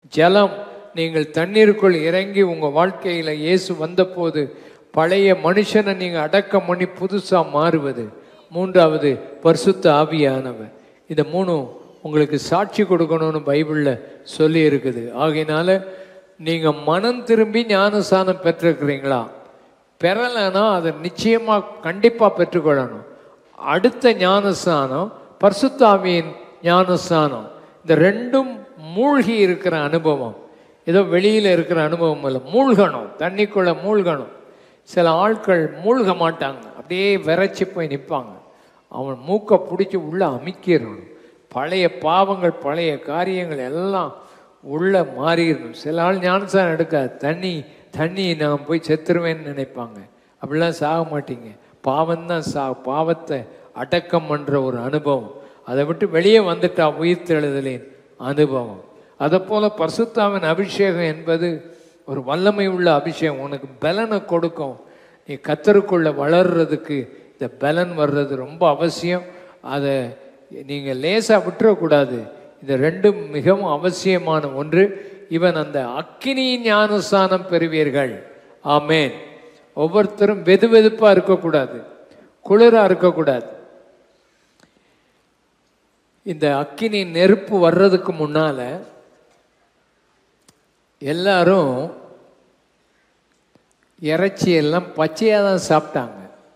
ஜலம் நீங்கள் தண்ணீருக்குள் இறங்கி உங்க வாழ்க்கையில இயேசு வந்தபோது பழைய மனுஷனை நீங்க அடக்கம் பண்ணி புதுசா மாறுவது மூன்றாவது பரிசுத்த ஆவியானவர் இந்த மூணும் உங்களுக்கு சாட்சி கொடுக்கணும்னு பைபிள்ல சொல்லி இருக்குது ஆகையினால நீங்க மனம் திரும்பி ஞானசானம் பெற்றிருக்கிறீங்களா பெறலைன்னா அதை நிச்சயமா கண்டிப்பா பெற்றுக்கொள்ளணும் அடுத்த ஞானஸ்தானம் பரிசுத்தாவியின் ஞானஸ்தானம் இந்த ரெண்டும் மூழ்கி இருக்கிற அனுபவம் ஏதோ வெளியில இருக்கிற அனுபவம் இல்லை மூழ்கணும் தண்ணிக்குள்ள மூழ்கணும் சில ஆட்கள் மூழ்க மாட்டாங்க அப்படியே விரைச்சி போய் நிற்பாங்க அவன் மூக்கை பிடிச்சி உள்ள அமிக்கிடணும் பழைய பாவங்கள் பழைய காரியங்கள் எல்லாம் உள்ள மாறிடணும் சில ஆள் ஞானசாரம் எடுக்காது தண்ணி தண்ணி நான் போய் செத்துருவேன்னு நினைப்பாங்க அப்படிலாம் சாக மாட்டீங்க பாவம்தான் சா பாவத்தை அடக்கம் பண்ற ஒரு அனுபவம் அதை விட்டு வெளியே வந்துட்டா உயிர் தெழுதலின் அனுபவம் அதை போல பரிசுத்தாவின் அபிஷேகம் என்பது ஒரு வல்லமை உள்ள அபிஷேகம் உனக்கு பலனை கொடுக்கும் நீ கத்தருக்குள்ள வளர்றதுக்கு இந்த பலன் வர்றது ரொம்ப அவசியம் அதை நீங்கள் லேசாக விட்டுறக்கூடாது இந்த ரெண்டும் மிகவும் அவசியமான ஒன்று இவன் அந்த அக்கினி ஞானஸ்தானம் பெறுவீர்கள் ஆமேன் ஒவ்வொருத்தரும் வெது வெதுப்பாக இருக்கக்கூடாது குளிராக இருக்கக்கூடாது இந்த அக்கினி நெருப்பு வர்றதுக்கு முன்னால எல்லாரும் இறைச்சி எல்லாம் பச்சையாக தான் சாப்பிட்டாங்க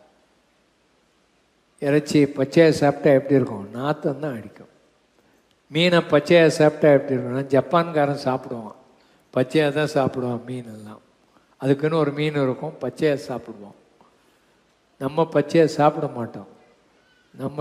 இறைச்சி பச்சையாக சாப்பிட்டா எப்படி இருக்கும் நாத்தம் தான் அடிக்கும் மீனை பச்சையாக சாப்பிட்டா எப்படி இருக்கும்னா ஜப்பான்காரன் சாப்பிடுவான் பச்சையாக தான் சாப்பிடுவான் மீன் எல்லாம் அதுக்குன்னு ஒரு மீன் இருக்கும் பச்சையாக சாப்பிடுவோம் நம்ம பச்சையாக சாப்பிட மாட்டோம் நம்ம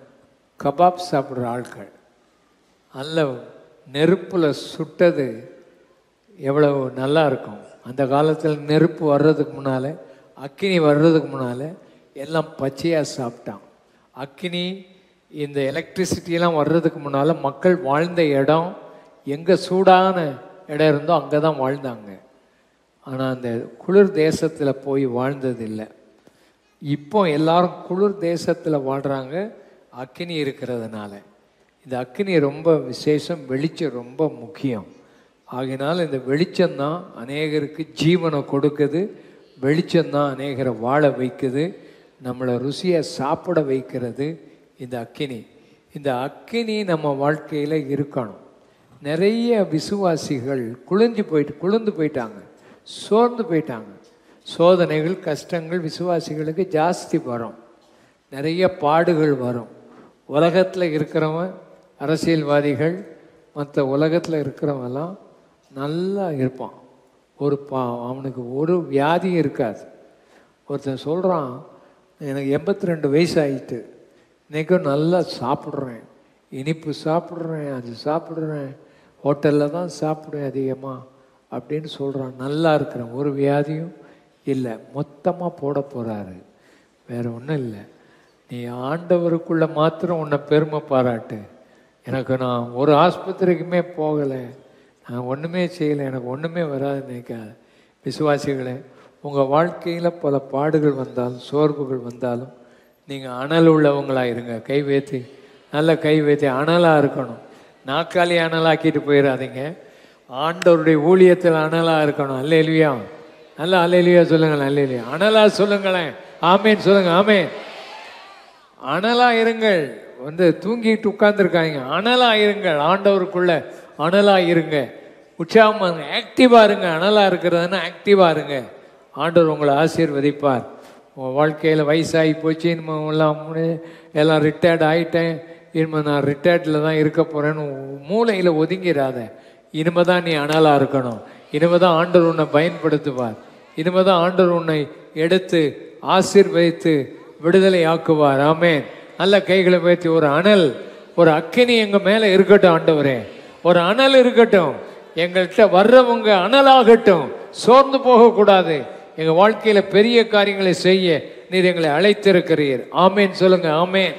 கபாப் சாப்பிட்ற ஆட்கள் நல்ல நெருப்பில் சுட்டது எவ்வளவு நல்லா இருக்கும் அந்த காலத்தில் நெருப்பு வர்றதுக்கு முன்னால் அக்கினி வர்றதுக்கு முன்னால் எல்லாம் பச்சையாக சாப்பிட்டான் அக்கினி இந்த எலக்ட்ரிசிட்டியெல்லாம் வர்றதுக்கு முன்னால் மக்கள் வாழ்ந்த இடம் எங்கே சூடான இடம் இருந்தோ அங்கே தான் வாழ்ந்தாங்க ஆனால் அந்த குளிர் தேசத்தில் போய் வாழ்ந்ததில்லை இப்போ எல்லாரும் குளிர் தேசத்தில் வாழ்கிறாங்க அக்கினி இருக்கிறதுனால இந்த அக்கினி ரொம்ப விசேஷம் வெளிச்சம் ரொம்ப முக்கியம் ஆகையினால இந்த வெளிச்சம்தான் அநேகருக்கு ஜீவனை கொடுக்குது வெளிச்சம்தான் அநேகரை வாழ வைக்குது நம்மளை ருசியை சாப்பிட வைக்கிறது இந்த அக்கினி இந்த அக்கினி நம்ம வாழ்க்கையில் இருக்கணும் நிறைய விசுவாசிகள் குளிஞ்சு போயிட்டு குளிர்ந்து போயிட்டாங்க சோர்ந்து போயிட்டாங்க சோதனைகள் கஷ்டங்கள் விசுவாசிகளுக்கு ஜாஸ்தி வரும் நிறைய பாடுகள் வரும் உலகத்தில் இருக்கிறவன் அரசியல்வாதிகள் மற்ற உலகத்தில் இருக்கிறவங்கெல்லாம் நல்லா இருப்பான் ஒரு பா அவனுக்கு ஒரு வியாதியும் இருக்காது ஒருத்தன் சொல்கிறான் எனக்கு எண்பத்தி ரெண்டு வயசு ஆயிட்டு இன்றைக்கும் நல்லா சாப்பிட்றேன் இனிப்பு சாப்பிட்றேன் அது சாப்பிட்றேன் ஹோட்டலில் தான் சாப்பிடுவேன் அதிகமாக அப்படின்னு சொல்கிறான் நல்லா இருக்கிறேன் ஒரு வியாதியும் இல்லை மொத்தமாக போட போகிறாரு வேற ஒன்றும் இல்லை நீ ஆண்டவருக்குள்ள மாத்திரம் உன்னை பெருமை பாராட்டு எனக்கு நான் ஒரு ஆஸ்பத்திரிக்குமே போகலை நான் ஒன்றுமே செய்யலை எனக்கு ஒன்றுமே வராது நினைக்காது விசுவாசிகளே உங்கள் வாழ்க்கையில் பல பாடுகள் வந்தாலும் சோர்வுகள் வந்தாலும் நீங்கள் அனல் உள்ளவங்களாக இருங்க கை வைத்து நல்ல கை வைத்து அனலாக இருக்கணும் நாக்காளி அனலாக்கிட்டு போயிடாதீங்க ஆண்டவருடைய ஊழியத்தில் அனலாக இருக்கணும் அல்லேலுயா நல்ல அல்லேலுயா சொல்லுங்களேன் அல்லேலுயா அனலாக சொல்லுங்களேன் ஆமேன் சொல்லுங்க ஆமேன் அனலா இருங்கள் வந்து தூங்கிட்டு உட்கார்ந்துருக்காங்க அனலா இருங்கள் ஆண்டவருக்குள்ள அனலா இருங்க உற்சாகமா இருங்க ஆக்டிவா இருங்க அனலா இருக்கிறதுனா ஆக்டிவா இருங்க ஆண்டவர் உங்களை ஆசீர்வதிப்பார் உங்கள் வாழ்க்கையில் வயசாகி போச்சு இனிமே எல்லாம் முடி- எல்லாம் ரிட்டையர்ட் ஆயிட்டேன் இனிமே நான் ரிட்டையர்டில் தான் இருக்க போகிறேன்னு மூளையில் ஒதுங்கிடாத இனிமே தான் நீ அனலாக இருக்கணும் இனிமே தான் ஆண்டவர் உன்னை பயன்படுத்துவார் இனிமே தான் ஆண்டவர் உன்னை எடுத்து ஆசீர்வதித்து விடுதலை ஆக்குவார் ஆமென் நல்ல கைகளை வைத்து ஒரு அனல் ஒரு அக்கினி எங்க மேல இருக்கட்டும் ஆண்டவரே ஒரு அனல் இருக்கட்டும் எங்கள்கிட்ட வர்றவங்க அனலாகட்டும் சோர்ந்து போகக்கூடாது எங்க வாழ்க்கையில பெரிய காரியங்களை செய்ய நீர் எங்களை அழைத்திருக்கிறீர் ஆமேன் சொல்லுங்க ஆமேன்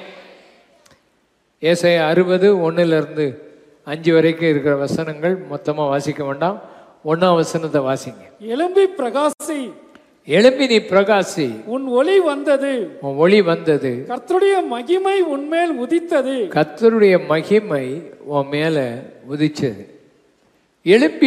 ஏசாயா அறுபது இருந்து அஞ்சு வரைக்கும் இருக்கிற வசனங்கள் மொத்தமா வாசிக்க வேண்டாம் ஒண்ணாம் வசனத்தை வாசிங்க எழும்பி பிரகாசி எழும்பி நீ பிரகாசி உன் ஒளி வந்தது உன் ஒளி வந்தது கர்த்தருடைய மகிமை உன்மேல் உதித்தது கர்த்தருடைய மகிமை உன் மேல உதிச்சது எழுப்பி